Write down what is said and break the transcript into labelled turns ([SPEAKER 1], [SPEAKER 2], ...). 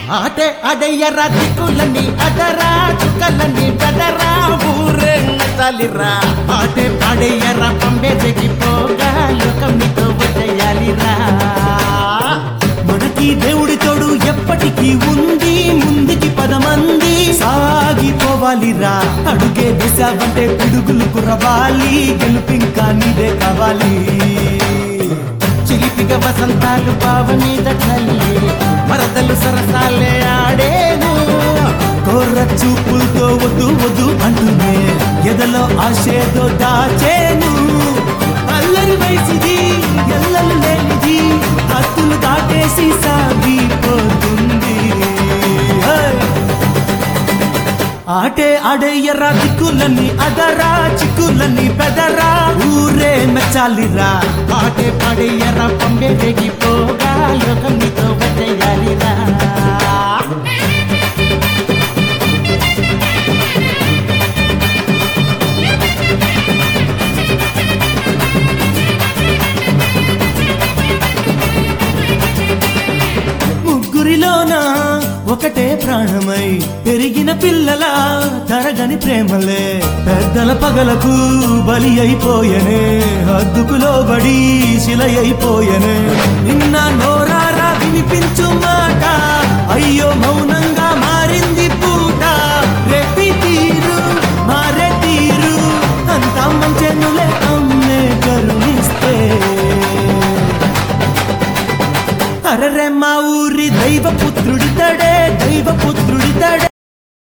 [SPEAKER 1] ఆటే అడయ్యరా దిక్కులని అదరా చుక్కలని బెదరా ఊరే నచ్చాలిరా ఆటే పాడేయరా పంబే జగిపోగా లోకం నీతో వచ్చేయాలిరా మనకి దేవుడి తోడు ఎప్పటికీ ఉంది ముందుకి పదమంది సాగిపోవాలిరా అడుగే వేసావంటే పిడుగులు కురవాలి గెలుపింకా నీదే కావాలి చిలిపిగ వసంతాలు బావ మీద చల్లి మరదలు సరసాలే ఆడేను కోర్ర చూపులతో వద్దు వద్దు అంటూనే ఎదలో ఆశేదో దాచేను అల్లరి వయసిది ఎల్లలు లేనిది హత్తులు దాటేసి సాగిపోతుంది హే! ఆటే ఆడేయరా దిక్కులని అదరా చిక్కులని పెదరా ఊరే మెచ్చాలిరా ఆటే పాడేయరా పంబే రేగిపోగా లోకం నీతో వచ్చేయాలిరా ముగ్గురిలోన ఒకటే ప్రాణమై పెరిగిన పిల్లల తరగని ప్రేమలే పెద్దల పగలకు బలి అయిపోయనే హద్దుకు లోబడి శిలయైపోయనే నిన్న నోరారా వినిపించు మాట అయ్యో మౌనంగా మారింది పూట రెప్పి తీరు మారే తీరు అంతా మంచెన్నులే అమ్మే కరుణిస్తే అరరే మా ఊరి దైవ పుత్రుడితడే